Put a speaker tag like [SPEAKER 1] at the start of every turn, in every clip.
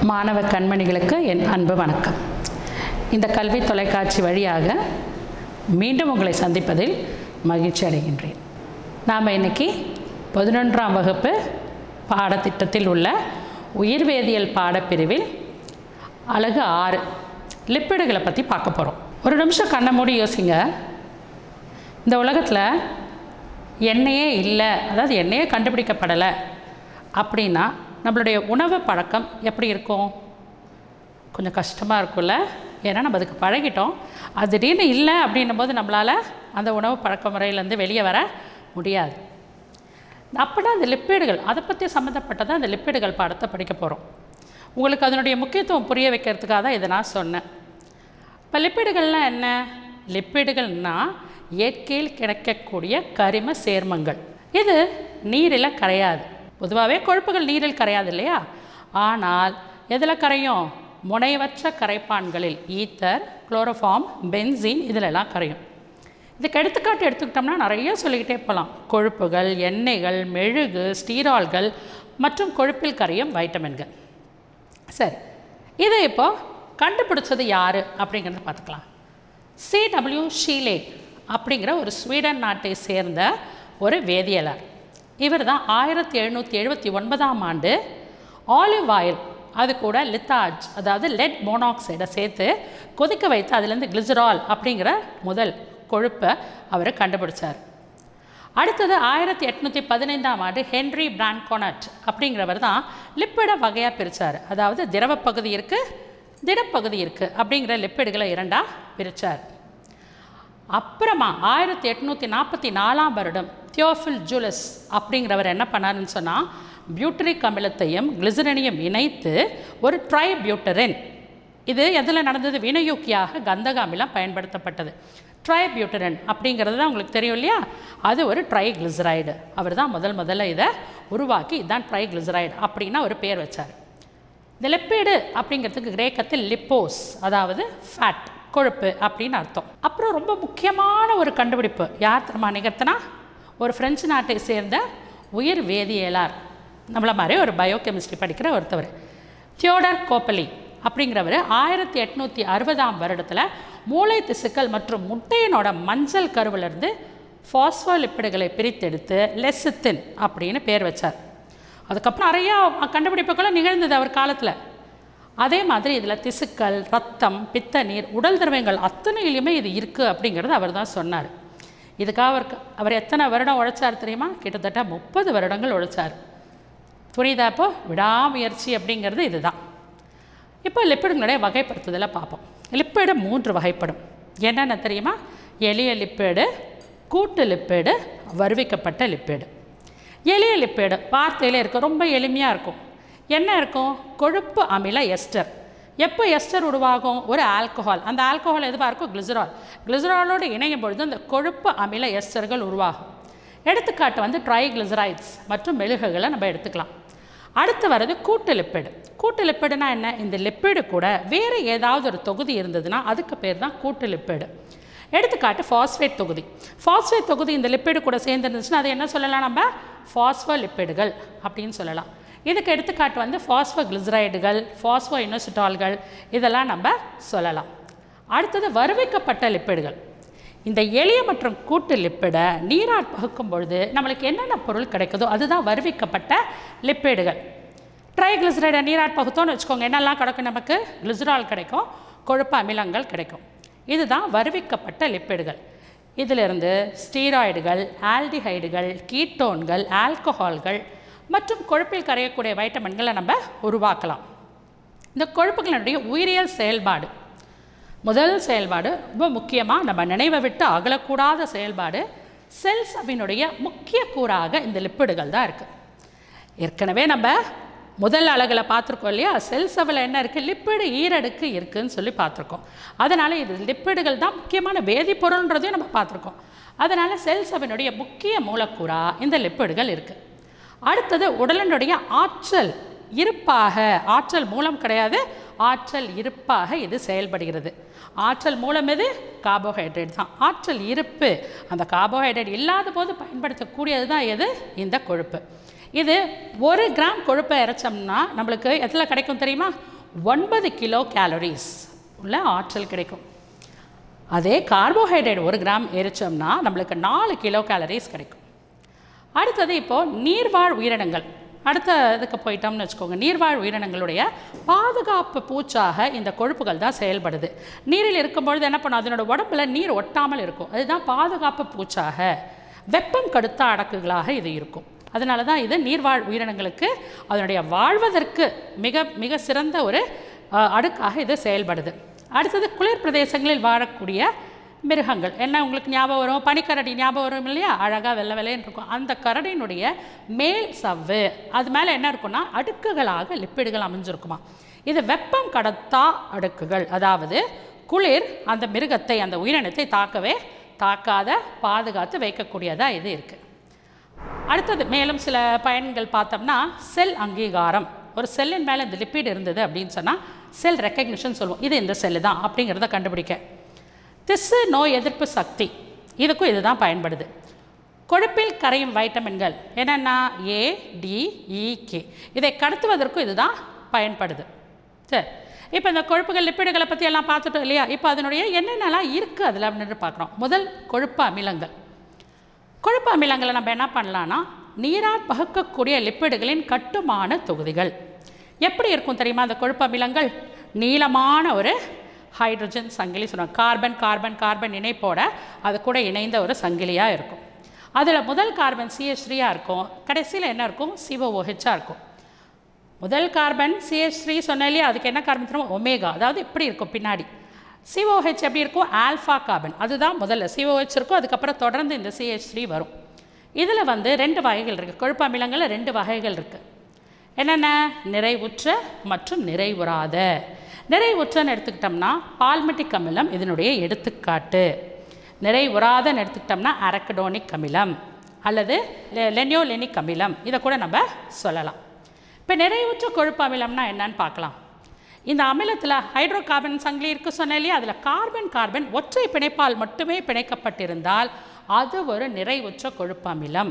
[SPEAKER 1] மாணவ கண்மணிகளுக்கு என் அன்பு வணக்கம் இந்த கல்வி தொலைக்காட்சி வழியாக மீண்டும் உங்களை சந்திப்பதில் மகிழ்ச்சி அடைகின்றேன் நாம் இன்னைக்கு பதினொன்றாம் வகுப்பு பாடத்திட்டத்தில் உள்ள உயிர்வேதியியல் பாடப்பிரிவில் அழகு ஆறு லிப்பிடுகளை பற்றி பார்க்க போகிறோம் ஒரு நிமிஷம் கண்ணை மூடி யோசிங்க இந்த உலகத்தில் எண்ணெயே இல்லை அதாவது எண்ணெயே கண்டுபிடிக்கப்படலை அப்படின்னா நம்மளுடைய உணவு பழக்கம் எப்படி இருக்கும் கொஞ்சம் கஷ்டமாக இருக்கும்ல ஏன்னா நம்ம அதுக்கு பழகிட்டோம் அது திடீர்னு இல்லை அப்படின்னும் போது நம்மளால் அந்த உணவு பழக்க முறையிலேருந்து வெளியே வர முடியாது அப்படின்னா அந்த லிப்பிடுகள் அதை பற்றி சம்மந்தப்பட்டதான் அந்த லிப்பிடுகள் பாடத்தை படிக்க போகிறோம் உங்களுக்கு அதனுடைய முக்கியத்துவம் புரிய வைக்கிறதுக்காக தான் இதை நான் சொன்னேன் இப்போ லிப்பிடுகள்னால் என்ன லிப்பிடுகள்னால் இயற்கையில் கிடைக்கக்கூடிய கரிம சேர்மங்கள் இது நீரில் கரையாது பொதுவாகவே கொழுப்புகள் நீரில் கரையாது இல்லையா ஆனால் எதில் கரையும் முனைவற்ற கரைப்பான்களில் ஈத்தர் குளோரோஃபார்ம் பென்சீன் இதிலெல்லாம் கரையும் இதுக்கு எடுத்துக்காட்டு எடுத்துக்கிட்டோம்னா நிறைய சொல்லிக்கிட்டே போகலாம் கொழுப்புகள் எண்ணெய்கள் மெழுகு ஸ்டீரால்கள் மற்றும் கொழுப்பில் கரையும் வைட்டமின்கள் சரி இதை இப்போ கண்டுபிடிச்சது யார் அப்படிங்கிறத பார்த்துக்கலாம் சிடபிள்யூ ஷீலே அப்படிங்கிற ஒரு ஸ்வீடன் நாட்டை சேர்ந்த ஒரு வேதியியலார் இவர் தான் ஆயிரத்தி எழுநூற்றி எழுபத்தி ஒன்பதாம் ஆண்டு ஆலிவ் ஆயில் அது கூட லித்தாஜ் அதாவது லெட் மோனாக்சைடை சேர்த்து கொதிக்க வைத்து அதுலேருந்து கிளிசரால் அப்படிங்கிற முதல் கொழுப்பை அவர் கண்டுபிடிச்சார் அடுத்தது ஆயிரத்தி எட்நூற்றி பதினைந்தாம் ஆண்டு ஹென்ரி பிரான்கோனட் அப்படிங்கிறவர் தான் லிப்பிடை வகையாக பிரித்தார் அதாவது திரவப்பகுதி இருக்குது திடப்பகுதி இருக்குது அப்படிங்கிற லிப்பிடுகளை இரண்டாக பிரித்தார் அப்புறமா ஆயிரத்தி எட்நூற்றி நாற்பத்தி நாலாம் வருடம் தியோஃபில் ஜூலஸ் அப்படிங்கிறவர் என்ன பண்ணாருன்னு சொன்னால் பியூட்டரிக் அமிலத்தையும் கிளிசரனையும் இணைத்து ஒரு ட்ரை பியூட்டரின் இது எதில் நடந்தது வினையூக்கியாக கந்தக அமிலம் பயன்படுத்தப்பட்டது ட்ரை பியூட்டரின் அப்படிங்கிறது தான் உங்களுக்கு தெரியும் இல்லையா அது ஒரு ட்ரை கிளிசரைடு அவர் தான் முதல் முதல்ல இதை உருவாக்கி இதுதான் ட்ரை கிளிசரைடு அப்படின்னா ஒரு பேர் வச்சார் இந்த லெப்பீடு அப்படிங்கிறதுக்கு கிரேக்கத்தில் லிப்போஸ் அதாவது ஃபேட் கொழுப்பு அப்படின்னு அர்த்தம் அப்புறம் ரொம்ப முக்கியமான ஒரு கண்டுபிடிப்பு யார் தெரியுமா நிகழ்த்தினா ஒரு பிரெஞ்சு நாட்டை சேர்ந்த உயிர் வேதியியலார் நம்மளை மாதிரி ஒரு பயோகெமிஸ்ட்ரி படிக்கிற ஒருத்தவர் தியோடர் கோப்பலி அப்படிங்கிறவர் ஆயிரத்தி எட்நூற்றி அறுபதாம் வருடத்தில் மூளை திசுக்கள் மற்றும் முட்டையினோட மஞ்சள் கருவிலிருந்து ஃபாஸ்போலிப்பிடுகளை பிரித்தெடுத்து லெசித்தின் அப்படின்னு பேர் வச்சார் அதுக்கப்புறம் நிறையா கண்டுபிடிப்புகளும் நிகழ்ந்தது அவர் காலத்தில் அதே மாதிரி இதில் திசுக்கள் ரத்தம் பித்த நீர் உடல் திரவங்கள் அத்தனையிலுமே இது இருக்குது அப்படிங்கிறது அவர் தான் சொன்னார் இதுக்காக அவர் அவர் எத்தனை வருடம் உழைச்சார் தெரியுமா கிட்டத்தட்ட முப்பது வருடங்கள் உழைச்சார் புரியுதா இப்போ விடாமுயற்சி அப்படிங்கிறது இதுதான் இப்போ லிப்பிடுங்களுடைய வகைப்படுத்துதலை பார்ப்போம் லிப்பிடு மூன்று வகைப்படும் என்னென்ன தெரியுமா எளிய லிப்பேடு கூட்டு லிப்பேடு வருவிக்கப்பட்ட லிப்பேடு எளிய லிப்பேடு வார்த்தையிலே இருக்கும் ரொம்ப எளிமையாக இருக்கும் என்ன இருக்கும் கொழுப்பு அமில எஸ்டர் எப்போ எஸ்டர் உருவாகும் ஒரு ஆல்கஹால் அந்த ஆல்கஹால் எதுவாக இருக்கும் கிளிசரால் கிளிசராலோடு இணையும் பொழுது அந்த கொழுப்பு அமில எஸ்டர்கள் உருவாகும் எடுத்துக்காட்டு வந்து ட்ரைகிளிசரைட்ஸ் மற்றும் மெழுகுகளை நம்ம எடுத்துக்கலாம் அடுத்து வர்றது கூட்டு லிப்பிடு கூட்டு லிப்பிடுனா என்ன இந்த லிப்பிடு கூட வேறு ஏதாவது ஒரு தொகுதி இருந்ததுன்னா அதுக்கு பேர் தான் கூட்டு லிப்பிடு எடுத்துக்காட்டு ஃபாஸ்பேட் தொகுதி ஃபாஸ்பேட் தொகுதி இந்த லிப்பிடு கூட சேர்ந்துருந்துச்சுன்னா அது என்ன சொல்லலாம் நம்ம ஃபாஸ்போ லிப்பிடுகள் அப்படின்னு சொல்லலாம் இதுக்கு எடுத்துக்காட்டு வந்து ஃபாஸ்போ கிளிசரைடுகள் ஃபாஸ்போ இனோசிட்டால்கள் இதெல்லாம் நம்ம சொல்லலாம் அடுத்தது வருவிக்கப்பட்ட லிப்பிடுகள் இந்த எளிய மற்றும் கூட்டு லிப்பிடை நீரால் பகுக்கும் பொழுது நம்மளுக்கு என்னென்ன பொருள் கிடைக்குதோ அதுதான் வருவிக்கப்பட்ட லிப்பிடுகள் ட்ரைகிளிசரைடை நீராட் பகுத்தோன்னு வச்சுக்கோங்க என்னெல்லாம் கிடைக்கும் நமக்கு கிளிசரால் கிடைக்கும் கொழுப்பு அமிலங்கள் கிடைக்கும் இதுதான் வருவிக்கப்பட்ட லிப்பிடுகள் இதிலிருந்து ஸ்டீராய்டுகள் ஆல்டிஹைடுகள் கீட்டோன்கள் ஆல்கஹால்கள் மற்றும் கொழுப்பில் கரையக்கூடிய வைட்டமின்களை நம்ம உருவாக்கலாம் இந்த கொழுப்புகளினுடைய உயிரியல் செயல்பாடு முதல் செயல்பாடு ரொம்ப முக்கியமாக நம்ம நினைவை விட்டு அகலக்கூடாத செயல்பாடு செல்ஸ் அவினுடைய முக்கிய கூறாக இந்த லிப்பிடுகள் தான் இருக்குது ஏற்கனவே நம்ம முதல் அழகில் பார்த்துருக்கோம் இல்லையா செல் சவில் என்ன இருக்குது லிப்பிடு ஈரடுக்கு இருக்குதுன்னு சொல்லி பார்த்துருக்கோம் அதனால் இது லிப்பிடுகள் தான் முக்கியமான வேதிப்பொருள்ன்றதையும் நம்ம பார்த்துருக்கோம் அதனால் செல் சவினுடைய முக்கிய மூலக்கூறாக இந்த லிப்பிடுகள் இருக்குது அடுத்தது உடலினுடைய ஆற்றல் இருப்பாக ஆற்றல் மூலம் கிடையாது ஆற்றல் இருப்பாக இது செயல்படுகிறது ஆற்றல் மூலம் எது கார்போஹைட்ரேட் தான் ஆற்றல் இருப்பு அந்த கார்போஹைட்ரேட் இல்லாத போது பயன்படுத்தக்கூடியது தான் எது இந்த கொழுப்பு இது ஒரு கிராம் கொழுப்பை இறைச்சோம்னா நம்மளுக்கு எதில் கிடைக்கும் தெரியுமா ஒன்பது கிலோ கேலரிஸ் உள்ள ஆற்றல் கிடைக்கும் அதே கார்போஹைட்ரேட் ஒரு கிராம் எரிச்சோம்னா நம்மளுக்கு நாலு கிலோ கேலரிஸ் கிடைக்கும் அடுத்தது இப்போது நீர்வாழ் உயிரினங்கள் அடுத்த இதுக்கு போயிட்டோம்னு வச்சுக்கோங்க நீர்வாழ் உயிரினங்களுடைய பாதுகாப்பு பூச்சாக இந்த கொழுப்புகள் தான் செயல்படுது நீரில் இருக்கும்பொழுது என்ன பண்ணும் அதனோட உடம்புல நீர் ஒட்டாமல் இருக்கும் அதுதான் பாதுகாப்பு பூச்சாக வெப்பம் கடுத்த அடக்குகளாக இது இருக்கும் அதனால தான் இது நீர்வாழ் உயிரினங்களுக்கு அதனுடைய வாழ்வதற்கு மிக மிக சிறந்த ஒரு அஹ், அடுக்காக இது செயல்படுது அடுத்தது குளிர் பிரதேசங்களில் வாழக்கூடிய மிருகங்கள் என்ன உங்களுக்கு ஞாபகம் வரும் பனிக்கரடி ஞாபகம் வரும் இல்லையா அழகாக வெள்ளை வெள்ளைன்னு இருக்கும் அந்த கரடியினுடைய மேல் சவ்வு அது மேலே என்ன இருக்கும்னா அடுக்குகளாக லிப்பிடுகள் அமைஞ்சிருக்குமா இது வெப்பம் கடத்தா அடுக்குகள் அதாவது குளிர் அந்த மிருகத்தை அந்த உயிரினத்தை தாக்கவே தாக்காத பாதுகாத்து வைக்கக்கூடியதாக இது இருக்குது அடுத்தது மேலும் சில பயன்கள் பார்த்தோம்னா செல் அங்கீகாரம் ஒரு செல்லின் மேலே இந்த லிப்பிட் இருந்தது அப்படின்னு சொன்னால் செல் ரெக்கக்னிஷன் சொல்லுவோம் இது இந்த செல்லு தான் அப்படிங்கிறத கண்டுபிடிக்க திசு நோய் எதிர்ப்பு சக்தி இதுக்கும் இதுதான் பயன்படுது கொழுப்பில் கரையும் வைட்டமின்கள் என்னென்னா ஏ டி இ கே இதை கடத்துவதற்கும் இதுதான் பயன்படுது சரி இப்போ இந்த கொழுப்புகள் லிப்பிடுகளை பற்றி எல்லாம் பார்த்துட்டோம் இல்லையா இப்போ அதனுடைய என்னென்னலாம் இருக்குது அதில் அப்படின்னு பார்க்குறோம் முதல் கொழுப்பு அமிலங்கள் கொழுப்பு அமிலங்களை நம்ம என்ன பண்ணலான்னா நீரால் பகுக்கக்கூடிய லிப்பிடுகளின் கட்டுமான தொகுதிகள் எப்படி இருக்கும் தெரியுமா அந்த கொழுப்பு அமிலங்கள் நீளமான ஒரு ஹைட்ரஜன் சங்கிலி சொல்லுவாங்க கார்பன் கார்பன் கார்பன் இணைப்போட அது கூட இணைந்த ஒரு சங்கிலியாக இருக்கும் அதில் முதல் கார்பன் சிஎஸ் த்ரீயாக இருக்கும் கடைசியில் என்ன இருக்கும் சிஓஓஹெச்சாக இருக்கும் முதல் கார்பன் சிஎஸ் த்ரீ சொன்னேன் இல்லையா அதுக்கு என்ன கார்பன் தெரியுமா ஒமேகா அதாவது இப்படி இருக்கும் பின்னாடி சிஓஹெச் எப்படி இருக்கும் ஆல்ஃபா கார்பன் அதுதான் முதல்ல சிஓஹெச் இருக்கும் அதுக்கப்புறம் தொடர்ந்து இந்த சிஹெச் த்ரீ வரும் இதில் வந்து ரெண்டு வகைகள் இருக்குது கொழுப்பு அமிலங்களில் ரெண்டு வகைகள் இருக்குது என்னென்ன நிறைவுற்ற மற்றும் நிறைவுறாத நிறைவுற்றன்னு எடுத்துக்கிட்டோம்னா பால்மெட்டிக் அமிலம் இதனுடைய எடுத்துக்காட்டு நிறைவுறாதன்னு எடுத்துக்கிட்டோம்னா அரக்கடோனிக் அமிலம் அல்லது லெ- லெனியோலெனிக் அமிலம் இதை கூட நம்ம சொல்லலாம் இப்போ நிறைவுற்ற கொழுப்பு அமிலம்னா என்னன்னு பார்க்கலாம் இந்த அமிலத்தில் ஹைட்ரோ கார்பன் சங்கிலி இருக்கு சொன்னேன் இல்லையா அதில் கார்பன் கார்பன் ஒற்றை பிணைப்பால் மட்டுமே பிணைக்கப்பட்டிருந்தால் அது ஒரு நிறைவுற்ற கொழுப்பு அமிலம்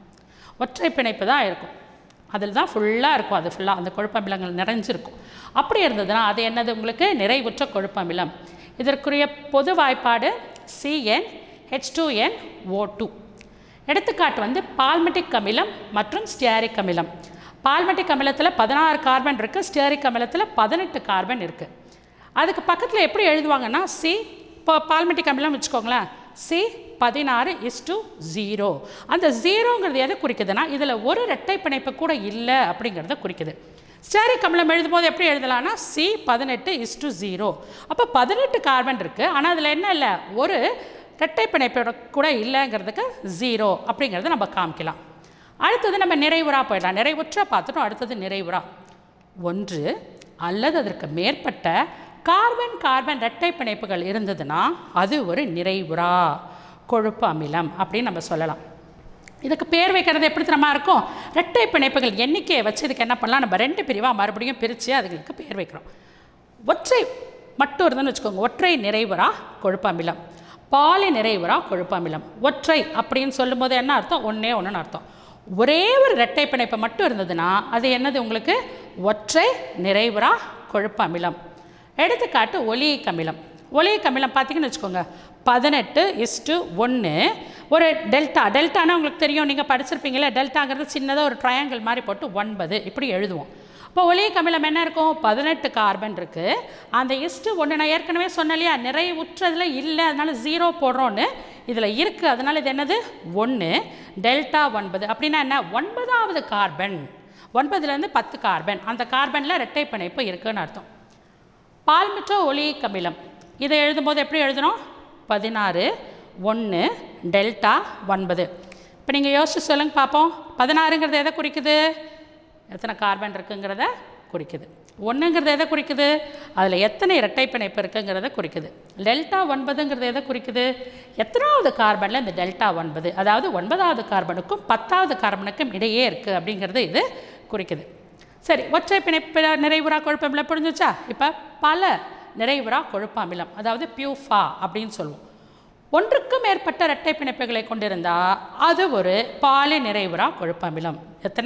[SPEAKER 1] ஒற்றை பிணைப்பு தான் இருக்கும் அதில் தான் ஃபுல்லாக இருக்கும் அது ஃபுல்லாக அந்த கொழுப்பு அமிலங்கள் நிறைஞ்சிருக்கும் அப்படி இருந்ததுன்னா அது என்னது உங்களுக்கு நிறைவுற்ற கொழுப்பு அமிலம் இதற்குரிய பொது வாய்ப்பாடு C n H two n O two எடுத்துக்காட்டு வந்து பால்மெட்டிக் அமிலம் மற்றும் ஸ்டியாரிக் அமிலம் பால்மெட்டிக் அமிலத்தில் பதினாறு கார்பன் இருக்குது ஸ்டியாரிக் அமிலத்தில் பதினெட்டு கார்பன் இருக்குது அதுக்கு பக்கத்தில் எப்படி எழுதுவாங்கன்னா சி இப்போ பால்மெட்டிக் அமிலம் வச்சுக்கோங்களேன் சி பதினாறு இஸ் டு ஜீரோ அந்த ஜீரோங்கிறது எதை குறிக்குதுன்னா இதில் ஒரு இரட்டை பிணைப்பு கூட இல்லை அப்படிங்கிறத குறிக்குது ஸ்டேரிக் அமிலம் எழுதும்போது எப்படி எழுதலாம்னா சி பதினெட்டு இஸ் டு ஜீரோ அப்போ பதினெட்டு கார்பன் இருக்குது ஆனால் அதில் என்ன இல்லை ஒரு இரட்டை பிணைப்போட கூட இல்லைங்கிறதுக்கு ஜீரோ அப்படிங்கிறத நம்ம காமிக்கலாம் அடுத்தது நம்ம நிறைவுறா போயிடலாம் நிறைவுற்றா பார்த்துட்டோம் அடுத்தது நிறைவுறா ஒன்று அல்லது அதற்கு மேற்பட்ட கார்பன் கார்பன் இரட்டை பிணைப்புகள் இருந்ததுன்னா அது ஒரு நிறைவுறா கொழுப்பு அமிலம் அப்படின்னு நம்ம சொல்லலாம் இதுக்கு பேர் வைக்கிறது எப்படி தெரியுமா இருக்கும் இரட்டை பிணைப்புகள் எண்ணிக்கையை வச்சு இதுக்கு என்ன பண்ணலாம் நம்ம ரெண்டு பிரிவாக மறுபடியும் பிரித்து அதுகளுக்கு பேர் வைக்கிறோம் ஒற்றை மட்டும் இருந்துன்னு வச்சுக்கோங்க ஒற்றை நிறைவுறா கொழுப்பு அமிலம் பாலி நிறைவுறா கொழுப்பு அமிலம் ஒற்றை அப்படின்னு சொல்லும்போது என்ன அர்த்தம் ஒன்றே ஒன்றுன்னு அர்த்தம் ஒரே ஒரு இரட்டை பிணைப்பு மட்டும் இருந்ததுன்னா அது என்னது உங்களுக்கு ஒற்றை நிறைவுறா கொழுப்பு அமிலம் எடுத்துக்காட்டு ஒலியிக் அமிலம் ஒலியிக் அமிலம் பார்த்தீங்கன்னு வச்சுக்கோங்க பதினெட்டு இஸ்டு ஒன்று ஒரு டெல்டா டெல்டானா உங்களுக்கு தெரியும் நீங்கள் படிச்சிருப்பீங்களே டெல்டாங்கிறது சின்னதாக ஒரு ட்ரையாங்கிள் மாதிரி போட்டு ஒன்பது இப்படி எழுதுவோம் இப்போ ஒலியிக் அமிலம் என்ன இருக்கும் பதினெட்டு கார்பன் இருக்குது அந்த இஸ்ட்டு ஒன்று நான் ஏற்கனவே சொன்னேன் இல்லையா நிறைவுற்றதில் இல்லை அதனால ஜீரோ போடுறோன்னு இதில் இருக்குது அதனால் இது என்னது ஒன்று டெல்டா ஒன்பது அப்படின்னா என்ன ஒன்பதாவது கார்பன் ஒன்பதுலேருந்து பத்து கார்பன் அந்த கார்பனில் இரட்டை பிணைப்பு இருக்குன்னு அர்த்தம் பால்மிட்டோ ஒலியிக் அமிலம் இதை எழுதும்போது எப்படி எழுதணும் பதினாறு ஒன்று டெல்டா ஒன்பது இப்போ நீங்கள் யோசிச்சு சொல்லுங்க பார்ப்போம் பதினாறுங்கிறது எதை குறிக்குது எத்தனை கார்பன் இருக்குங்கிறத குறிக்குது ஒன்றுங்கிறது எதை குறிக்குது அதில் எத்தனை இரட்டை பிணைப்பு இருக்குங்கிறத குறிக்குது டெல்டா ஒன்பதுங்கிறது எதை குறிக்குது எத்தனாவது கார்பனில் இந்த டெல்டா ஒன்பது அதாவது ஒன்பதாவது கார்பனுக்கும் பத்தாவது கார்பனுக்கும் இடையே இருக்குது அப்படிங்கிறது இது குறிக்குது சரி ஒற்றை பிணைப்பு நிறைவுறா கொழுப்பு அமிலம் புரிஞ்சுச்சா இப்போ பல நிறைவுறா கொழுப்பு அமிலம் அதாவது பியூஃபா அப்படின்னு சொல்லுவோம் ஒன்றுக்கும் மேற்பட்ட இரட்டை பிணைப்புகளை கொண்டிருந்தால் அது ஒரு பாலி நிறைவுறா கொழுப்பு அமிலம் எத்தனை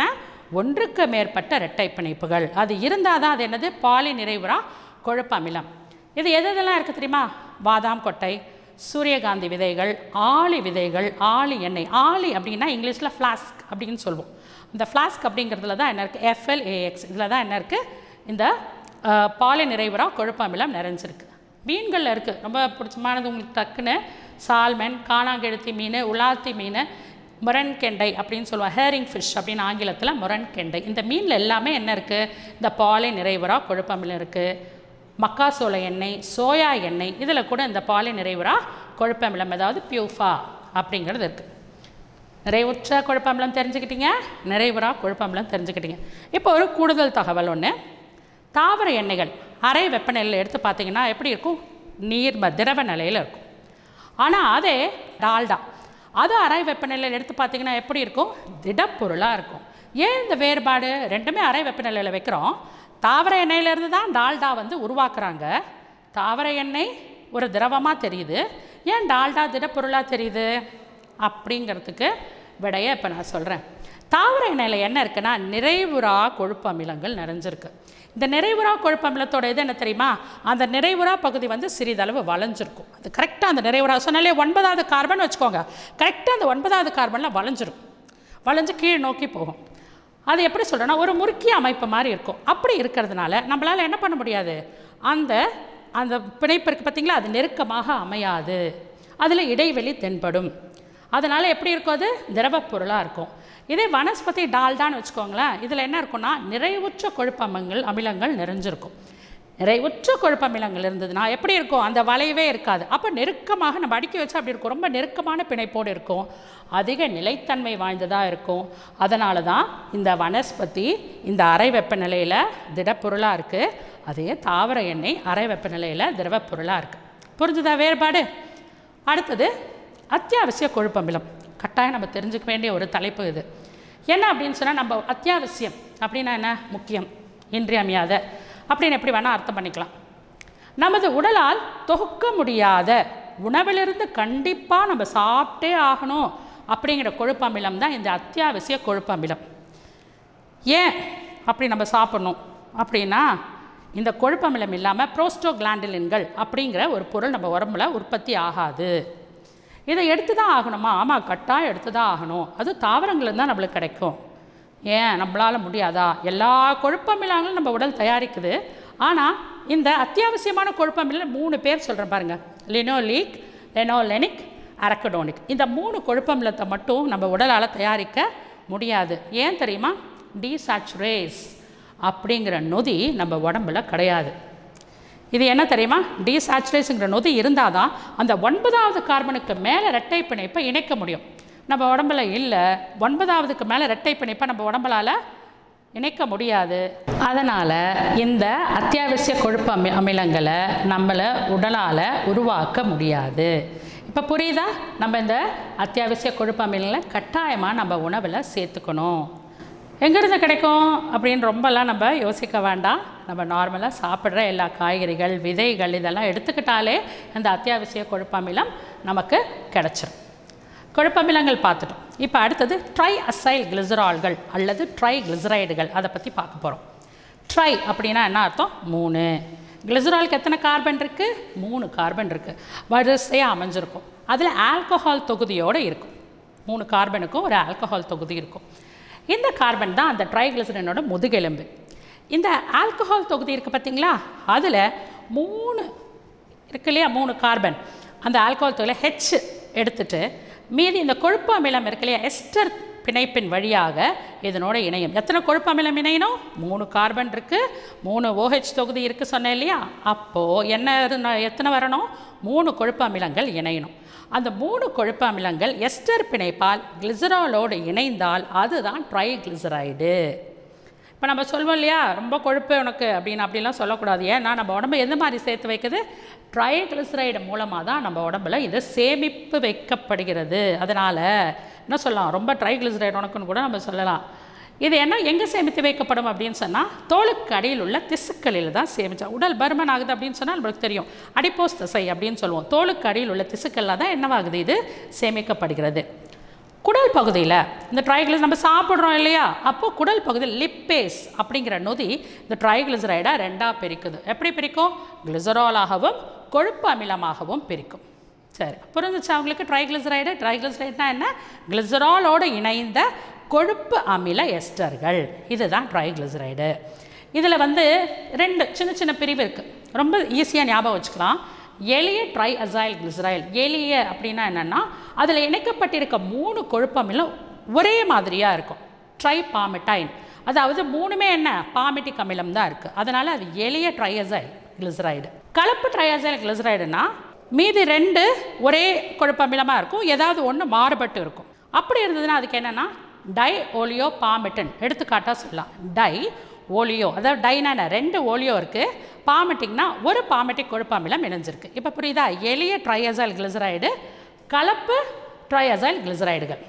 [SPEAKER 1] ஒன்றுக்கு மேற்பட்ட இரட்டை பிணைப்புகள் அது இருந்தால் தான் அது என்னது பாலி நிறைவுறா கொழுப்பு அமிலம் இது எது எதெல்லாம் இருக்குது தெரியுமா பாதாம் கொட்டை சூரியகாந்தி விதைகள் ஆளி விதைகள் ஆளி எண்ணெய் ஆளி அப்படின்னா இங்கிலீஷில் ஃப்ளாஸ்க் அப்படின்னு சொல்லுவோம் இந்த ஃப்ளாஸ்க் அப்படிங்கிறதுல தான் என்ன இருக்குது எஃப்எல்ஏஎக்ஸ் இதில் தான் என்ன இருக்குது இந்த அஹ், பாலி நிறைவுறா கொழுப்பு அமிலம் நிறைஞ்சிருக்கு மீன்களில் இருக்குது ரொம்ப பிடிச்சமானது உங்களுக்கு டக்குன்னு சால்மன் காணாங்கெழுத்தி மீன் உலாத்தி மீன் முரண்கெண்டை அப்படின்னு சொல்லுவோம் ஹேரிங் ஃபிஷ் அப்படின்னு ஆங்கிலத்தில் முரண்கெண்டை இந்த மீனில் எல்லாமே என்ன இருக்குது இந்த பாலை நிறைவுறா கொழுப்பமிலம் இருக்குது மக்காசோள எண்ணெய் சோயா எண்ணெய் இதில் கூட இந்த பாலை நிறைவுறா கொழுப்பமிலம் அதாவது பியூஃபா அப்படிங்கிறது இருக்குது நிறைவுற்ற கொழுப்பமிலம் தெரிஞ்சுக்கிட்டீங்க நிறைவுறா கொழுப்பமிலம் தெரிஞ்சுக்கிட்டீங்க இப்போ ஒரு கூடுதல் தகவல் ஒன்று தாவர எண்ணெய்கள் அரை வெப்பநிலையில் எடுத்து பார்த்தீங்கன்னா எப்படி இருக்கும் நீர்ம திரவ நிலையில் இருக்கும் ஆனால் அதே டால்டா அது அரை வெப்பநிலையில் எடுத்து பார்த்தீங்கன்னா எப்படி இருக்கும் திடப்பொருளாக இருக்கும் ஏன் இந்த வேறுபாடு ரெண்டுமே அரை வெப்பநிலையில் வைக்கிறோம் தாவர எண்ணெயிலேருந்து தான் டால்டா வந்து உருவாக்குறாங்க தாவர எண்ணெய் ஒரு திரவமாக தெரியுது ஏன் டால்டா திடப்பொருளாக தெரியுது அப்படிங்கிறதுக்கு விடையை இப்போ நான் சொல்கிறேன் தாவர எண்ணெயில் என்ன இருக்குன்னா நிறைவுறா கொழுப்பு அமிலங்கள் நிறைஞ்சிருக்கு இந்த நிறைவுறா கொழுப்பு அமிலத்தோட இது என்ன தெரியுமா அந்த நிறைவுறா பகுதி வந்து சிறிதளவு வளைஞ்சிருக்கும் அது கரெக்டாக அந்த நிறைவுறா சொன்னாலே ஒன்பதாவது கார்பன் வச்சுக்கோங்க கரெக்டாக அந்த ஒன்பதாவது கார்பனில் வளைஞ்சிரும் வளைஞ்சு கீழ் நோக்கி போகும் அது எப்படி சொல்கிறேன்னா ஒரு முறுக்கிய அமைப்பு மாதிரி இருக்கும் அப்படி இருக்கிறதுனால நம்மளால் என்ன பண்ண முடியாது அந்த அந்த பிணைப்பு இருக்குது பார்த்தீங்களா அது நெருக்கமாக அமையாது அதில் இடைவெளி தென்படும் அதனால் எப்படி இருக்கும் அது திரவப் பொருளாக இருக்கும் இதே வனஸ்பதி டால்டான்னு வச்சுக்கோங்களேன் இதில் என்ன இருக்கும்னா நிறைவுற்ற கொழுப்பமங்கள் அமிலங்கள் நிறைஞ்சிருக்கும் நிறைவுற்ற கொழுப்பமிலங்கள் இருந்ததுன்னா எப்படி இருக்கும் அந்த வளைவே இருக்காது அப்போ நெருக்கமாக நம்ம அடுக்கி வச்சா அப்படி இருக்கும் ரொம்ப நெருக்கமான பிணைப்போடு இருக்கும் அதிக நிலைத்தன்மை வாய்ந்ததாக இருக்கும் அதனால தான் இந்த வனஸ்பதி இந்த அறை வெப்பநிலையில் திடப்பொருளாக இருக்குது அதே தாவர எண்ணெய் அறை வெப்பநிலையில் திரவப்பொருளாக இருக்குது புரிஞ்சுதா வேறுபாடு அடுத்தது அத்தியாவசிய கொழுப்பமிலம் கட்டாயம் நம்ம தெரிஞ்சுக்க வேண்டிய ஒரு தலைப்பு இது என்ன அப்படின்னு சொன்னால் நம்ம அத்தியாவசியம் அப்படின்னா என்ன முக்கியம் இன்றியமையாத அப்படின்னு எப்படி வேணால் அர்த்தம் பண்ணிக்கலாம் நமது உடலால் தொகுக்க முடியாத உணவிலிருந்து கண்டிப்பாக நம்ம சாப்பிட்டே ஆகணும் அப்படிங்கிற கொழுப்பமிலம் தான் இந்த அத்தியாவசிய கொழுப்பமிலம் ஏன் அப்படி நம்ம சாப்பிடணும் அப்படின்னா இந்த கொழுப்பமிலம் இல்லாமல் புரோஸ்டோகிளாண்டிலின்கள் அப்படிங்கிற ஒரு பொருள் நம்ம உடம்புல உற்பத்தி ஆகாது இதை எடுத்து தான் ஆகணுமா ஆமாம் கட்டாயம் எடுத்து தான் ஆகணும் அது தாவரங்கள் தான் நம்மளுக்கு கிடைக்கும் ஏன் நம்மளால் முடியாதா எல்லா கொழுப்பமிலங்களும் நம்ம உடல் தயாரிக்குது ஆனால் இந்த அத்தியாவசியமான கொழுப்பமில்ல மூணு பேர் சொல்கிறேன் பாருங்கள் லினோலீக் லெனோலெனிக் அரக்கடோனிக் இந்த மூணு கொழுப்பமிலத்தை மட்டும் நம்ம உடலால் தயாரிக்க முடியாது ஏன் தெரியுமா டீசாச்சுரேஸ் அப்படிங்கிற நொதி நம்ம உடம்புல கிடையாது இது என்ன தெரியுமா டீசாச்சுரேஸுங்கிற நொதி இருந்தால் தான் அந்த ஒன்பதாவது கார்பனுக்கு மேலே இரட்டை பிணைப்பை இணைக்க முடியும் நம்ம உடம்புல இல்லை ஒன்பதாவதுக்கு மேலே இரட்டை பிணைப்பை நம்ம உடம்புலால் இணைக்க முடியாது அதனால் இந்த அத்தியாவசிய கொழுப்பு அமி அமிலங்களை நம்மளை உடலால் உருவாக்க முடியாது இப்போ புரியுதா நம்ம இந்த அத்தியாவசிய கொழுப்பு அமிலங்களை கட்டாயமாக நம்ம உணவில் சேர்த்துக்கணும் எங்கேருந்து கிடைக்கும் அப்படின்னு ரொம்பலாம் நம்ம யோசிக்க வேண்டாம் நம்ம நார்மலாக சாப்பிட்ற எல்லா காய்கறிகள் விதைகள் இதெல்லாம் எடுத்துக்கிட்டாலே அந்த அத்தியாவசிய கொழுப்பமிலம் நமக்கு கிடச்சிரும் கொழுப்பமிலங்கள் பார்த்துட்டோம் இப்போ அடுத்தது ட்ரை அசைல் கிளிசரால்கள் அல்லது ட்ரை கிளிசரைடுகள் அதை பற்றி பார்க்க போகிறோம் ட்ரை அப்படின்னா என்ன அர்த்தம் மூணு கிளிசராலுக்கு எத்தனை கார்பன் இருக்குது மூணு கார்பன் இருக்குது வரிசையாக அமைஞ்சிருக்கும் அதில் ஆல்கஹால் தொகுதியோடு இருக்கும் மூணு கார்பனுக்கும் ஒரு ஆல்கஹால் தொகுதி இருக்கும் இந்த கார்பன் தான் அந்த ட்ரைகிளிசரினோட முதுகெலும்பு இந்த ஆல்கஹால் தொகுதி இருக்குது பார்த்தீங்களா அதில் மூணு இருக்கு இல்லையா மூணு கார்பன் அந்த ஆல்கஹால் தொகுதியில் ஹெச் எடுத்துட்டு மீதி இந்த கொழுப்பு அமிலம் இருக்கு இல்லையா எஸ்டர் பிணைப்பின் வழியாக இதனோட இணையும் எத்தனை கொழுப்பு அமிலம் இணையணும் மூணு கார்பன் இருக்குது மூணு ஓஹெச் தொகுதி இருக்குது சொன்னேன் இல்லையா அப்போது என்ன இரு- எத்தனை வரணும் மூணு கொழுப்பு அமிலங்கள் இணையணும் அந்த மூணு கொழுப்பு அமிலங்கள் எஸ்டர் பிணைப்பால் கிளிசராலோடு இணைந்தால் அதுதான் ட்ரைகிளிசரைடு இப்போ நம்ம சொல்வோம் இல்லையா ரொம்ப கொழுப்பு உனக்கு அப்படின்னு அப்படிலாம் சொல்லக்கூடாது ஏன்னா நம்ம உடம்பு எந்த மாதிரி சேர்த்து வைக்குது ட்ரைகிளிசரைடு மூலமாக தான் நம்ம உடம்புல இது சேமிப்பு வைக்கப்படுகிறது அதனால் என்ன சொல்லலாம் ரொம்ப ட்ரைகிளிசரைடு உனக்குன்னு கூட நம்ம சொல்லலாம் இது என்ன எங்கே சேமித்து வைக்கப்படும் அப்படின்னு சொன்னால் தோலுக்கு அடியில் உள்ள திசுக்களில் தான் சேமிச்சா உடல் பருமன் ஆகுது அப்படின்னு சொன்னால் நம்மளுக்கு தெரியும் அடிப்போஸ் திசை அப்படின்னு சொல்லுவோம் தோலுக்கு அடியில் உள்ள திசுக்களில் தான் என்னவாகுது இது சேமிக்கப்படுகிறது குடல் பகுதியில் இந்த ட்ரைகிளிஸ் நம்ம சாப்பிட்றோம் இல்லையா அப்போ குடல் பகுதியில் லிப்பேஸ் அப்படிங்கிற நொதி இந்த ட்ரைகிளிசரைடை ரெண்டாக பிரிக்குது எப்படி பிரிக்கும் கிளிசராலாகவும் கொழுப்பு அமிலமாகவும் பிரிக்கும் சரி புரிஞ்சிச்சு அவங்களுக்கு ட்ரைகிளிசரைடு ட்ரைகிளிசரைட்னா என்ன கிளிசராலோடு இணைந்த கொழுப்பு அமில எஸ்டர்கள் இதுதான் ட்ரைகிளிசரைடு இதில் வந்து ரெண்டு சின்ன சின்ன பிரிவு இருக்குது ரொம்ப ஈஸியாக ஞாபகம் வச்சுக்கலாம் எளிய ட்ரை அசைல் கிளிசரைல் எளிய அப்படின்னா என்னென்னா அதில் இணைக்கப்பட்டிருக்க மூணு கொழுப்பு அமிலம் ஒரே மாதிரியாக இருக்கும் ட்ரை பாமிட்டைன் அதாவது மூணுமே என்ன பாமிட்டிக் அமிலம் தான் இருக்குது அதனால் அது எளிய ட்ரையசைல் கிளிசரைடு கலப்பு ட்ரையசைல் கிளிசரைடுனா மீதி ரெண்டு ஒரே கொழுப்பு அமிலமாக இருக்கும் ஏதாவது ஒன்று மாறுபட்டு இருக்கும் அப்படி இருந்ததுன்னா அதுக்கு என்னென்னா டை ஓலியோ பாமிட்டன் எடுத்துக்காட்டாக சொல்லலாம் டை ஓலியோ அதாவது டைனா என்ன? ரெண்டு ஓலியோ இருக்குது பாமெட்டிக்னா ஒரு பாமெட்டிக் கொழுப்பு அமிலம் இணைஞ்சிருக்கு இப்போ புரியுதா எளிய ட்ரையசைல் கிளிசரைடு கலப்பு ட்ரையசைல் கிளிசரைடுகள்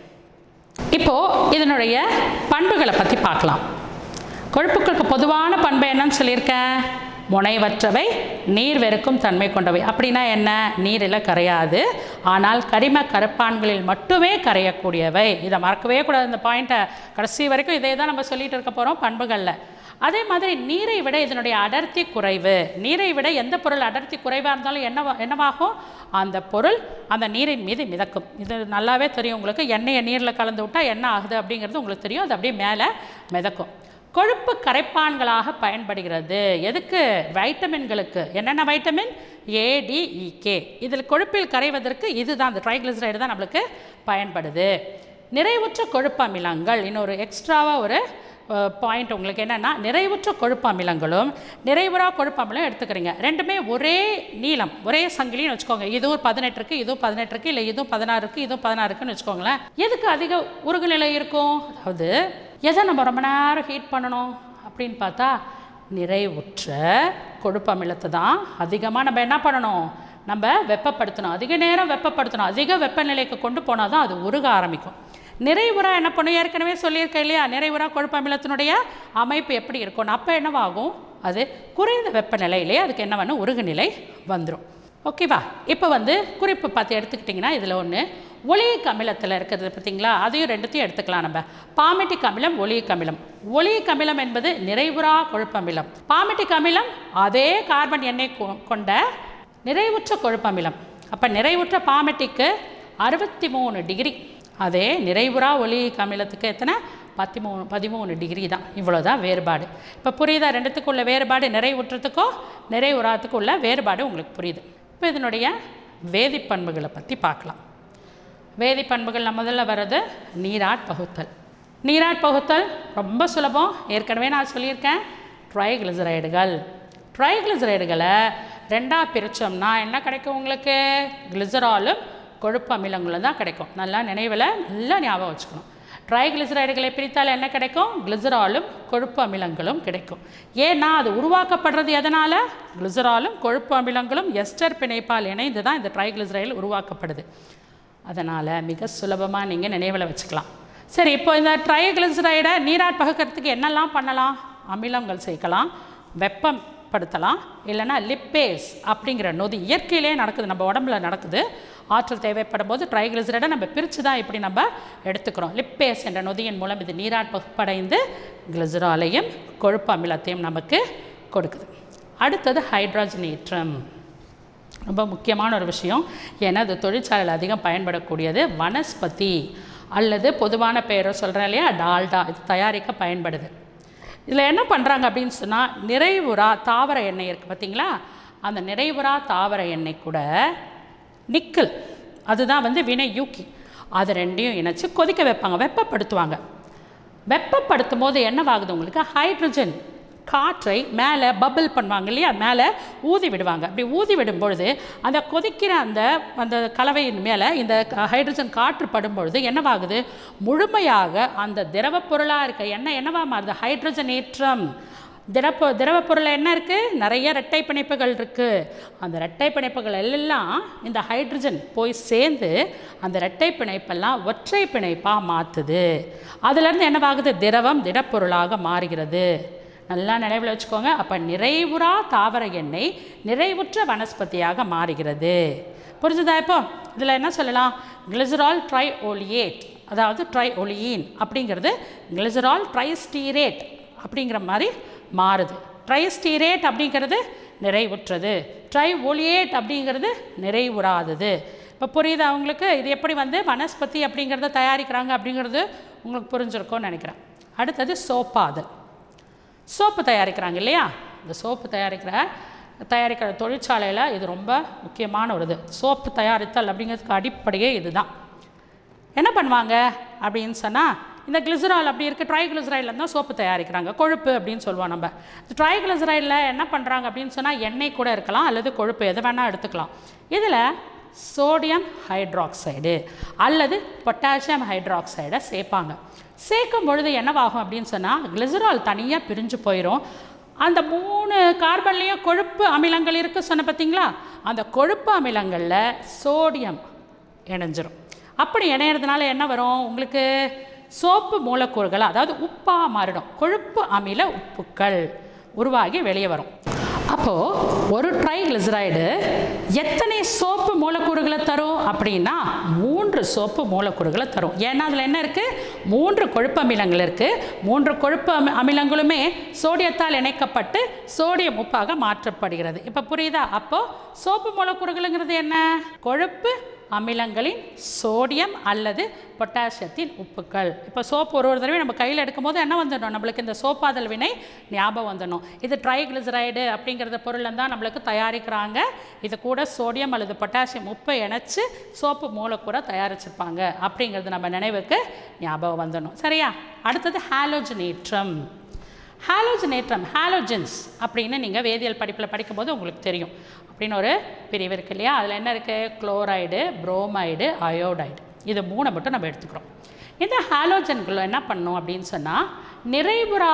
[SPEAKER 1] இப்போது இதனுடைய பண்புகளை பற்றி பார்க்கலாம் கொழுப்புகளுக்கு பொதுவான பண்பு என்னன்னு சொல்லியிருக்கேன் முனைவற்றவை நீர் வெறுக்கும் தன்மை கொண்டவை அப்படின்னா என்ன நீரில் கரையாது ஆனால் கரிம கருப்பான்களில் மட்டுமே கரையக்கூடியவை இதை மறக்கவே கூடாது இந்த பாயிண்ட்டை கடைசி வரைக்கும் இதே தான் நம்ம சொல்லிட்டு இருக்க போகிறோம் பண்புகளில் அதே மாதிரி நீரை விட இதனுடைய அடர்த்தி குறைவு நீரை விட எந்த பொருள் அடர்த்தி குறைவாக இருந்தாலும் என்னவா என்னவாகும் அந்த பொருள் அந்த நீரின் மீது மிதக்கும் இது நல்லாவே தெரியும் உங்களுக்கு எண்ணெயை நீரில் கலந்து விட்டால் என்ன ஆகுது அப்படிங்கிறது உங்களுக்கு தெரியும் அது அப்படியே மேலே மிதக்கும் கொழுப்பு கரைப்பான்களாக பயன்படுகிறது எதுக்கு வைட்டமின்களுக்கு என்னென்ன வைட்டமின் ஏடிஇகே இதில் கொழுப்பில் கரைவதற்கு இதுதான் இந்த ட்ரைகிளிசரைடு தான் நம்மளுக்கு பயன்படுது நிறைவுற்ற கொழுப்பு அமிலங்கள் இன்னொரு எக்ஸ்ட்ராவாக ஒரு பாயிண்ட் உங்களுக்கு என்னென்னா நிறைவுற்ற கொழுப்பு அமிலங்களும் நிறைவுறா கொழுப்பு அமிலம் எடுத்துக்கிறீங்க ரெண்டுமே ஒரே நீளம் ஒரே சங்கிலின்னு வச்சுக்கோங்க இதுவும் பதினெட்டு இருக்குது இதுவும் பதினெட்டு இருக்குது இல்லை இதுவும் பதினாறு இருக்குது இதுவும் பதினாறு இருக்குன்னு வச்சுக்கோங்களேன் எதுக்கு அதிக உருகுநிலை இருக்கும் அதாவது எதை நம்ம ரொம்ப நேரம் ஹீட் பண்ணணும் அப்படின்னு பார்த்தா நிறைவுற்ற கொழுப்பு அமிலத்தை தான் அதிகமாக நம்ம என்ன பண்ணணும் நம்ம வெப்பப்படுத்தணும் அதிக நேரம் வெப்பப்படுத்தணும் அதிக வெப்பநிலைக்கு கொண்டு போனால் தான் அது உருக ஆரம்பிக்கும் நிறைவுறா என்ன பண்ணும் ஏற்கனவே சொல்லியிருக்கேன் இல்லையா நிறைவுறா கொழுப்பு அமிலத்தினுடைய அமைப்பு எப்படி இருக்கும் அப்போ என்னவாகும் அது குறைந்த வெப்பநிலையிலே அதுக்கு என்ன பண்ணும் உருகுநிலை வந்துடும் ஓகேவா இப்போ வந்து குறிப்பு பார்த்து எடுத்துக்கிட்டிங்கன்னா இதில் ஒன்று ஒளியிக் அமிலத்தில் இருக்கிறது பார்த்தீங்களா அதையும் ரெண்டுத்தையும் எடுத்துக்கலாம் நம்ம பாமெட்டிக் அமிலம் ஒளியிக் அமிலம் ஒளியிக் அமிலம் என்பது நிறைவுறா கொழுப்பு அமிலம் பாமெட்டிக் அமிலம் அதே கார்பன் எண்ணெய் கொ- கொண்ட நிறைவுற்ற கொழுப்பு அமிலம் அப்போ நிறைவுற்ற பாமெட்டிக்கு அறுபத்தி மூணு டிகிரி அதே நிறைவுறா ஒளியிக் அமிலத்துக்கு எத்தனை பதிமூணு பதிமூணு டிகிரி தான் இவ்வளோ தான் வேறுபாடு இப்போ புரியுதா ரெண்டுத்துக்கும் உள்ள வேறுபாடு நிறைவுற்றத்துக்கும் நிறைவுறாத்துக்கும் உள்ள வேறுபாடு உங்களுக்கு புரியுது இப்போ இதனுடைய வேதிப்பண்புகளை பற்றி பார்க்கலாம் வேதிப்பண்புகளில் முதல்ல வர்றது நீராட் பகுத்தல் நீராட் பகுத்தல் ரொம்ப சுலபம் ஏற்கனவே நான் சொல்லியிருக்கேன் ட்ரைகிளிசரைடுகள் ட்ரைகிளிசரைடுகளை ரெண்டாக பிரித்தோம்னா என்ன கிடைக்கும் உங்களுக்கு கிளிசராலும் கொழுப்பு அமிலங்களும் தான் கிடைக்கும் நல்லா நினைவில் நல்லா ஞாபகம் வச்சுக்கணும் ட்ரைகிளிசரைடுகளை பிரித்தால் என்ன கிடைக்கும் கிளிசராலும் கொழுப்பு அமிலங்களும் கிடைக்கும் ஏன்னா அது உருவாக்கப்படுறது எதனால் கிளிசராலும் கொழுப்பு அமிலங்களும் எஸ்டர் பிணைப்பால் இணைந்து தான் இந்த ட்ரைகிளிசரைடு உருவாக்கப்படுது அதனால் மிக சுலபமாக நீங்கள் நினைவில் வச்சுக்கலாம் சரி இப்போ இந்த ட்ரைகிளிசரைடை நீராட் பகுக்கிறதுக்கு என்னெல்லாம் பண்ணலாம் அமிலங்கள் சேர்க்கலாம் வெப்பம் படுத்தலாம் இல்லைன்னா லிப்பேஸ் அப்படிங்கிற நொதி இயற்கையிலே நடக்குது நம்ம உடம்புல நடக்குது ஆற்றல் தேவைப்படும் போது ட்ரைகிளிசரைடை நம்ம பிரித்து தான் இப்படி நம்ம எடுத்துக்கிறோம் லிப்பேஸ் என்ற நொதியின் மூலம் இது நீராட் பகுப்படைந்து கிளிசராலையும் கொழுப்பு அமிலத்தையும் நமக்கு கொடுக்குது அடுத்தது ஹைட்ராஜனேற்றம் ரொம்ப முக்கியமான ஒரு விஷயம் ஏன்னா அது தொழிற்சாலையில் அதிகம் பயன்படக்கூடியது வனஸ்பதி அல்லது பொதுவான பெயரை சொல்கிறேன் இல்லையா டால்டா இது தயாரிக்க பயன்படுது இதில் என்ன பண்ணுறாங்க அப்படின்னு சொன்னால் நிறைவுறா தாவர எண்ணெய் இருக்குது பார்த்தீங்களா அந்த நிறைவுறா தாவர எண்ணெய் கூட நிக்கல் அதுதான் வந்து வினை யூக்கி அது ரெண்டையும் இணைச்சு கொதிக்க வைப்பாங்க வெப்பப்படுத்துவாங்க வெப்பப்படுத்தும் போது என்னவாகுது உங்களுக்கு ஹைட்ரஜன் காற்றை மேலே பபிள் பண்ணுவாங்க இல்லையா மேலே ஊதி விடுவாங்க அப்படி ஊதி விடும் பொழுது அந்த கொதிக்கிற அந்த அந்த கலவையின் மேலே இந்த ஹைட்ரஜன் காற்று படும் பொழுது என்னவாகுது முழுமையாக அந்த திரவப் பொருளாக இருக்க எண்ணெய் என்னவா மாறுது ஹைட்ரஜன் ஏற்றம் திரப்ப திரவப் பொருளில் என்ன இருக்குது நிறைய இரட்டை பிணைப்புகள் இருக்குது அந்த இரட்டை பிணைப்புகள் எல்லாம் இந்த ஹைட்ரஜன் போய் சேர்ந்து அந்த இரட்டை பிணைப்பெல்லாம் ஒற்றை பிணைப்பாக மாற்றுது அதுலேருந்து என்னவாகுது திரவம் திடப்பொருளாக மாறுகிறது நல்லா நினைவில் வச்சுக்கோங்க அப்போ நிறைவுறா தாவர எண்ணெய் நிறைவுற்ற வனஸ்பதியாக மாறுகிறது புரிஞ்சுதா இப்போ இதில் என்ன சொல்லலாம் கிளிசரால் ட்ரை ஓலியேட் அதாவது ட்ரை ஒலியின் அப்படிங்கிறது கிளிசரால் ட்ரைஸ்டீரேட் அப்படிங்கிற மாதிரி மாறுது ட்ரைஸ்டீரேட் அப்படிங்கிறது நிறைவுற்றது ட்ரை ஒலியேட் அப்படிங்கிறது நிறைவுறாதது இப்போ புரியுது அவங்களுக்கு இது எப்படி வந்து வனஸ்பதி அப்படிங்கிறத தயாரிக்கிறாங்க அப்படிங்கிறது உங்களுக்கு புரிஞ்சிருக்கும்னு நினைக்கிறேன் அடுத்தது சோப்பாதல் சோப்பு தயாரிக்கிறாங்க இல்லையா இந்த சோப்பு தயாரிக்கிற தயாரிக்கிற தொழிற்சாலையில் இது ரொம்ப முக்கியமான ஒரு இது சோப்பு தயாரித்தல் அப்படிங்கிறதுக்கு அடிப்படையே இதுதான் என்ன பண்ணுவாங்க அப்படின்னு சொன்னால் இந்த கிளிசரால் அப்படி இருக்குது ட்ரைகிளிசரைடில் தான் சோப்பு தயாரிக்கிறாங்க கொழுப்பு அப்படின்னு சொல்லுவோம் நம்ம இந்த ட்ரைகிளிசரைடில் என்ன பண்ணுறாங்க அப்படின்னு சொன்னால் எண்ணெய் கூட இருக்கலாம் அல்லது கொழுப்பு எது வேணால் எடுத்துக்கலாம் இதில் சோடியம் ஹைட்ராக்சைடு அல்லது பொட்டாசியம் ஹைட்ராக்சைடை சேர்ப்பாங்க சேர்க்கும் பொழுது என்னவாகும் அப்படின்னு சொன்னால் கிளிசரால் தனியாக பிரிஞ்சு போயிடும் அந்த மூணு கார்பன்லேயும் கொழுப்பு அமிலங்கள் இருக்குது சொன்ன பார்த்தீங்களா அந்த கொழுப்பு அமிலங்களில் சோடியம் இணைஞ்சிரும் அப்படி இணையிறதுனால என்ன வரும் உங்களுக்கு சோப்பு மூலக்கூறுகள் அதாவது உப்பாக மாறிடும் கொழுப்பு அமில உப்புக்கள் உருவாகி வெளியே வரும் அப்போது ஒரு ட்ரைகிளிசரைடு எத்தனை சோப்பு மூலக்கூறுகளை தரும் அப்படின்னா மூன்று சோப்பு மூலக்கூறுகளை தரும் ஏன்னா அதில் என்ன இருக்குது மூன்று கொழுப்பு அமிலங்கள் இருக்குது மூன்று கொழுப்பு அமி அமிலங்களுமே சோடியத்தால் இணைக்கப்பட்டு சோடியம் உப்பாக மாற்றப்படுகிறது இப்போ புரியுதா அப்போது சோப்பு மூலக்கூறுகளுங்கிறது என்ன கொழுப்பு அமிலங்களின் சோடியம் அல்லது பொட்டாசியத்தின் உப்புக்கள் இப்போ சோப்பு ஒரு ஒரு தடவை நம்ம கையில் எடுக்கும்போது என்ன வந்துடணும் நம்மளுக்கு இந்த சோப்பாதல் வினை ஞாபகம் வந்துடணும் இது ட்ரைகிளிசரைடு அப்படிங்கிறத பொருளை தான் நம்மளுக்கு தயாரிக்கிறாங்க இது கூட சோடியம் அல்லது பொட்டாசியம் உப்பை இணைச்சு சோப்பு மூலக்கூறை தயாரிச்சிருப்பாங்க அப்படிங்கிறது நம்ம நினைவுக்கு ஞாபகம் வந்துடணும் சரியா அடுத்தது ஹாலோஜனேற்றம் ஹாலோஜனேற்றம் ஹாலோஜன்ஸ் அப்படின்னு நீங்கள் வேதியியல் படிப்பில் படிக்கும்போது உங்களுக்கு தெரியும் அப்படின்னு ஒரு பிரிவு இருக்கு இல்லையா அதில் என்ன இருக்குது குளோரைடு புரோமைடு அயோடைடு இது மூணை மட்டும் நம்ம எடுத்துக்கிறோம் இந்த ஹாலோஜன்களை என்ன பண்ணும் அப்படின்னு சொன்னால் நிறைவுறா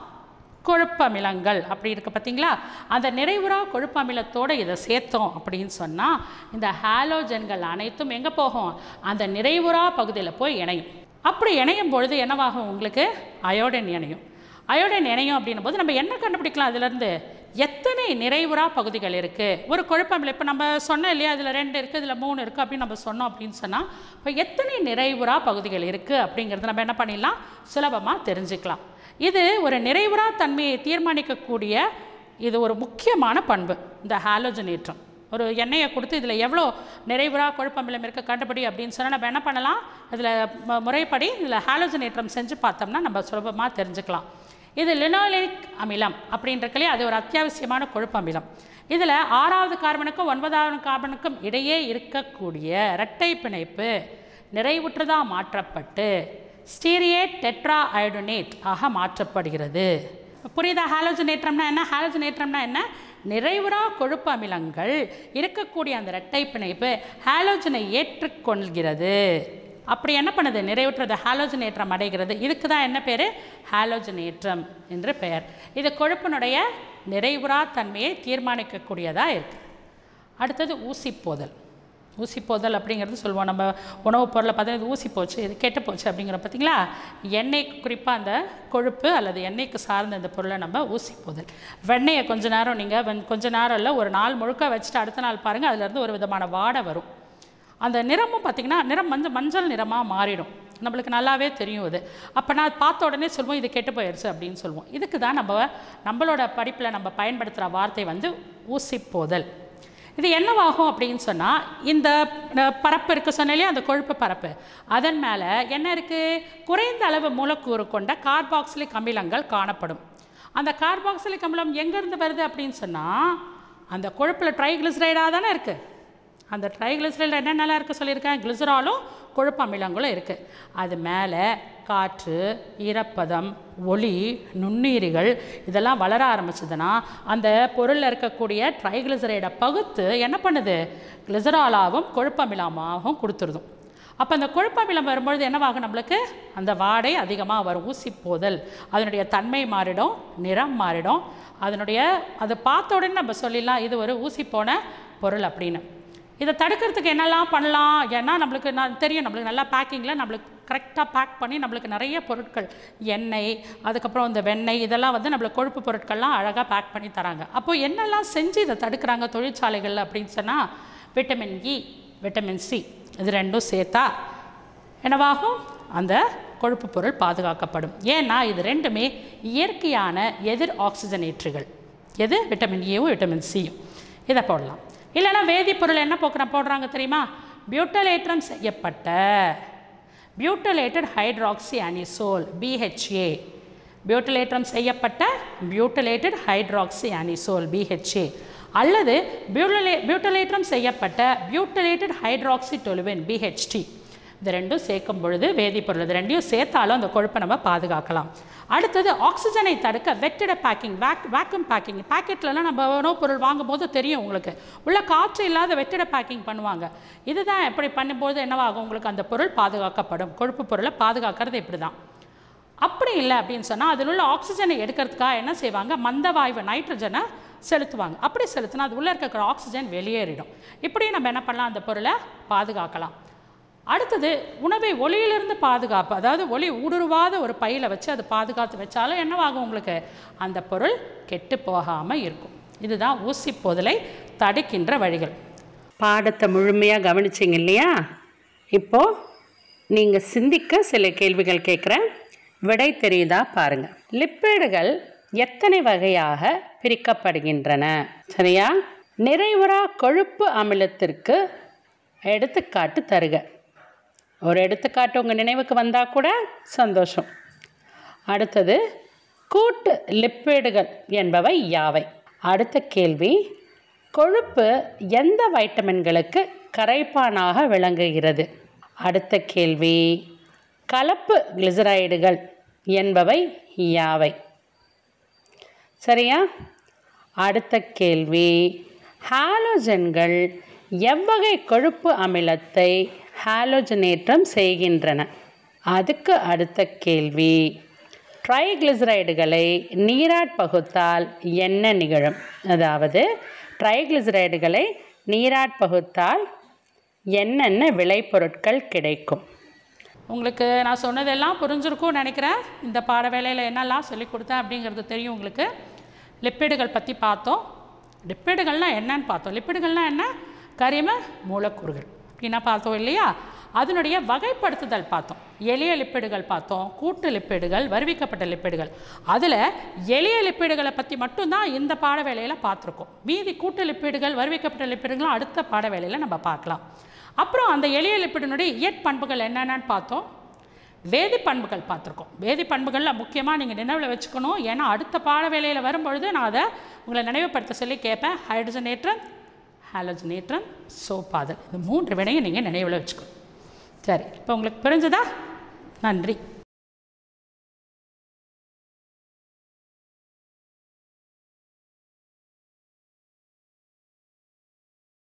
[SPEAKER 1] கொழுப்பு அமிலங்கள் அப்படி இருக்குது பார்த்தீங்களா அந்த நிறைவுறா கொழுப்பு அமிலத்தோடு இதை சேர்த்தோம் அப்படின்னு சொன்னால் இந்த ஹாலோஜன்கள் அனைத்தும் எங்கே போகும் அந்த நிறைவுறா பகுதியில் போய் இணையும் அப்படி இணையும் பொழுது என்னவாகும் உங்களுக்கு அயோடின் இணையும் அயோடின் இணையும் அப்படின்னும் போது நம்ம என்ன கண்டுபிடிக்கலாம் அதிலேருந்து எத்தனை நிறைவுறா பகுதிகள் இருக்குது ஒரு குழப்பம் இப்போ நம்ம சொன்னோம் இல்லையா இதில் ரெண்டு இருக்குது இதில் மூணு இருக்குது அப்படின்னு நம்ம சொன்னோம் அப்படின்னு சொன்னால் இப்போ எத்தனை நிறைவுறா பகுதிகள் இருக்குது அப்படிங்கிறது நம்ம என்ன பண்ணிடலாம் சுலபமாக தெரிஞ்சுக்கலாம் இது ஒரு நிறைவுறா தன்மையை தீர்மானிக்கக்கூடிய இது ஒரு முக்கியமான பண்பு இந்த ஹாலோஜனேற்றம் ஒரு எண்ணெயை கொடுத்து இதில் எவ்வளோ நிறைவுறா கொழுப்பமிலம் இருக்க கண்டுபிடி அப்படின்னு சொன்னால் நம்ம என்ன பண்ணலாம் இதில் ம- முறைப்படி இதில் ஹாலோஜனேற்றம் செஞ்சு பார்த்தோம்னா நம்ம சுலபமாக தெரிஞ்சுக்கலாம் இது லினோலிக் அமிலம் அப்படின்றக்கலே அது ஒரு அத்தியாவசியமான கொழுப்பு அமிலம் இதில் ஆறாவது கார்பனுக்கும் ஒன்பதாவது கார்பனுக்கும் இடையே இருக்கக்கூடிய இரட்டை பிணைப்பு நிறைவுற்றதாக மாற்றப்பட்டு ஸ்டீரியேட் டெட்ரா அயோடனேட் ஆக மாற்றப்படுகிறது புரியுதா ஹாலோஜனேற்றம்னா என்ன ஹாலோஜனேற்றம்னா என்ன நிறைவுறா கொழுப்பு அமிலங்கள் இருக்கக்கூடிய அந்த இரட்டை பிணைப்பு ஹாலோஜனை ஏற்றுக்கொள்கிறது அப்படி என்ன பண்ணுது நிறைவுற்றது ஹாலோஜனேற்றம் அடைகிறது இதுக்கு தான் என்ன பேர் ஹாலோஜனேற்றம் என்று பெயர் இது கொழுப்பினுடைய நிறைவுறா தன்மையை தீர்மானிக்கக்கூடியதாக இருக்குது அடுத்தது ஊசி போதல் ஊசி போதல் அப்படிங்கிறது சொல்லுவோம் நம்ம உணவுப் பொருளை பார்த்தீங்கன்னா இது ஊசி போச்சு இது கெட்டு போச்சு அப்படிங்கிற பார்த்தீங்களா எண்ணெய் குறிப்பாக அந்த கொழுப்பு அல்லது எண்ணெய்க்கு சார்ந்த இந்த பொருளை நம்ம ஊசி போதல் வெண்ணெயை கொஞ்ச நேரம் நீங்கள் கொஞ்ச நேரம் இல்லை ஒரு நாள் முழுக்க வச்சுட்டு அடுத்த நாள் பாருங்கள் அதுலேருந்து ஒரு விதமான வாடை வரும் அந்த நிறமும் பார்த்திங்கன்னா நிறம் மஞ்சள் மஞ்சள் நிறமாக மாறிடும் நம்மளுக்கு நல்லாவே தெரியும் இது அப்போ நான் பார்த்த உடனே சொல்லுவோம் இது கெட்டு போயிடுச்சு அப்படின்னு சொல்லுவோம் இதுக்கு தான் நம்ம நம்மளோட படிப்பில் நம்ம பயன்படுத்துகிற வார்த்தை வந்து ஊசி போதல் இது என்னவாகும் அப்படின்னு சொன்னால் இந்த அஹ், பரப்பு இருக்குது சொன்னாலே அந்த கொழுப்பு பரப்பு அதன் மேலே என்ன இருக்குது குறைந்த அளவு மூலக்கூறு கொண்ட கார்பாக்சிலிக் அமிலங்கள் காணப்படும் அந்த கார்பாக்சிலிக் அமிலம் எங்கேருந்து வருது அப்படின்னு சொன்னால் அந்த கொழுப்பில் ட்ரைகிளிசரைடாக தானே இருக்குது அந்த ட்ரைகிளிசரைடில் என்னென்னலாம் இருக்குது சொல்லியிருக்கேன் கிளிசராலும் கொழுப்பு அமிலங்களும் இருக்குது அது மேலே காற்று ஈரப்பதம் ஒளி நுண்ணுயிரிகள் இதெல்லாம் வளர ஆரம்பிச்சதுன்னா அந்த பொருளில் இருக்கக்கூடிய ட்ரைகிளிசரைடை பகுத்து என்ன பண்ணுது கிளிசராலாவும் கொழுப்பு அமிலமாகவும் கொடுத்துருதும் அப்போ அந்த கொழுப்பு அமிலம் வரும்பொழுது என்னவாகும் நம்மளுக்கு அந்த வாடை அதிகமாக வரும் ஊசி போதல் அதனுடைய தன்மை மாறிடும் நிறம் மாறிடும் அதனுடைய அதை பார்த்த உடனே நம்ம சொல்லிடலாம் இது ஒரு ஊசி போன பொருள் அப்படின்னு இதை தடுக்கிறதுக்கு என்னெல்லாம் பண்ணலாம் ஏன்னா நம்மளுக்கு நான் தெரியும் நம்மளுக்கு நல்லா பேக்கிங்கில் நம்மளுக்கு கரெக்டாக பேக் பண்ணி நம்மளுக்கு நிறைய பொருட்கள் எண்ணெய் அதுக்கப்புறம் இந்த வெண்ணெய் இதெல்லாம் வந்து நம்மளுக்கு கொழுப்பு பொருட்கள்லாம் அழகாக பேக் பண்ணி தராங்க அப்போ என்னெல்லாம் செஞ்சு இதை தடுக்கிறாங்க தொழிற்சாலைகள் அப்படின்னு சொன்னால் விட்டமின் இ விட்டமின் சி இது ரெண்டும் சேர்த்தா என்னவாகும் அந்த கொழுப்பு பொருள் பாதுகாக்கப்படும் ஏன்னா இது ரெண்டுமே இயற்கையான எதிர் ஆக்சிஜனேற்றுகள் எது விட்டமின் ஏவும் விட்டமின் சியும் இதை போடலாம் இல்லைன்னா வேதிப்பொருள் என்ன போக்குற போடுறாங்க தெரியுமா பியூட்டலேற்றம் செய்யப்பட்ட பியூட்டலேட்டட் ஹைட்ராக்சி அனிசோல் பிஹெச்ஏ பியூட்டலேற்றம் செய்யப்பட்ட பியூட்டலேட்டட் ஹைட்ராக்சி அனிசோல் பிஹெச்ஏ அல்லது பியூட்டலே பியூட்டலேற்றம் செய்யப்பட்ட பியூட்டலேட்டட் ஹைட்ராக்சி டொலுவின் பிஹெச்டி இது ரெண்டும் சேர்க்கும் பொழுது வேதிப்பொருள் இது ரெண்டையும் சேர்த்தாலும் அந்த கொழுப்பை நம்ம பாதுகாக்கலாம் அடுத்தது ஆக்சிஜனை தடுக்க வெற்றிட பேக்கிங் வேக் வேக்யூம் பேக்கிங் பேக்கெட்லலாம் நம்ம உணவுப் பொருள் வாங்கும்போது தெரியும் உங்களுக்கு உள்ள காற்று இல்லாத வெற்றிட பேக்கிங் பண்ணுவாங்க இதுதான் எப்படி பண்ணும்போது என்னவாகும் உங்களுக்கு அந்த பொருள் பாதுகாக்கப்படும் கொழுப்பு பொருளை பாதுகாக்கிறது இப்படி தான் அப்படி இல்லை அப்படின்னு சொன்னால் அதில் உள்ள ஆக்சிஜனை எடுக்கிறதுக்காக என்ன செய்வாங்க மந்த வாயு நைட்ரஜனை செலுத்துவாங்க அப்படி செலுத்தினா அது உள்ளே இருக்கிற ஆக்சிஜன் வெளியேறிடும் இப்படி நம்ம என்ன பண்ணலாம் அந்த பொருளை பாதுகாக்கலாம் அடுத்தது உணவை ஒளியிலிருந்து பாதுகாப்பு அதாவது ஒளி ஊடுருவாத ஒரு பையில் வச்சு அது பாதுகாத்து வச்சாலும் என்னவாகும் உங்களுக்கு அந்த பொருள் கெட்டு போகாமல் இருக்கும் இதுதான் ஊசி போதலை தடுக்கின்ற வழிகள்
[SPEAKER 2] பாடத்தை முழுமையாக கவனிச்சிங்க இல்லையா இப்போது நீங்கள் சிந்திக்க சில கேள்விகள் கேட்குறேன் விடை தெரியுதா பாருங்கள் லிப்பிடுகள் எத்தனை வகையாக பிரிக்கப்படுகின்றன சரியா நிறைவுறா கொழுப்பு அமிலத்திற்கு எடுத்துக்காட்டு தருக ஒரு எடுத்துக்காட்டு உங்கள் நினைவுக்கு வந்தால் கூட சந்தோஷம் அடுத்தது கூட்டு லிப்பிடுகள் என்பவை யாவை அடுத்த கேள்வி கொழுப்பு எந்த வைட்டமின்களுக்கு கரைப்பானாக விளங்குகிறது அடுத்த கேள்வி கலப்பு கிளிசரைடுகள் என்பவை யாவை சரியா அடுத்த கேள்வி ஹாலோஜன்கள் எவ்வகை கொழுப்பு அமிலத்தை ஹாலோஜனேற்றம் செய்கின்றன அதுக்கு அடுத்த கேள்வி ட்ரைகிளிசரைடுகளை நீராட் பகுத்தால் என்ன நிகழும் அதாவது ட்ரைகிளிசரைடுகளை நீராட் பகுத்தால் என்னென்ன விளைபொருட்கள் கிடைக்கும்
[SPEAKER 1] உங்களுக்கு நான் சொன்னதெல்லாம் புரிஞ்சிருக்கும்னு நினைக்கிறேன் இந்த பாட வேலையில் என்னெல்லாம் சொல்லி கொடுத்தேன் அப்படிங்கிறது தெரியும் உங்களுக்கு லிப்பிடுகள் பற்றி பார்த்தோம் லிப்பிடுகள்னால் என்னன்னு பார்த்தோம் லிப்பிடுகள்னால் என்ன கரிம மூலக்கூறுகள் அப்படின்னா பார்த்தோம் இல்லையா அதனுடைய வகைப்படுத்துதல் பார்த்தோம் எளிய லிப்பிடுகள் பார்த்தோம் கூட்டு லிப்பிடுகள் வருவிக்கப்பட்ட லிப்பிடுகள் அதில் எளிய லிப்பிடுகளை பற்றி மட்டும்தான் இந்த பாட வேலையில் பார்த்துருக்கோம் மீதி கூட்டு லிப்பிடுகள் வருவிக்கப்பட்ட லிப்பிடுகளும் அடுத்த பாட வேலையில் நம்ம பார்க்கலாம் அப்புறம் அந்த எளிய லிப்பிடினுடைய இயற்பண்புகள் என்னென்னு பார்த்தோம் வேதி பண்புகள் பார்த்துருக்கோம் வேதி பண்புகளில் முக்கியமாக நீங்கள் நினைவில் வச்சுக்கணும் ஏன்னா அடுத்த பாட வேலையில் வரும்பொழுது நான் அதை உங்களை நினைவுபடுத்த சொல்லி கேட்பேன் ஹைட்ரஜனேற்றம் ஹாலோஜனேற்றம் சோப்பாதல் இந்த மூன்று வினையும் நீங்கள் நினைவில் வச்சுக்கணும் சரி இப்போ உங்களுக்கு புரிஞ்சுதா நன்றி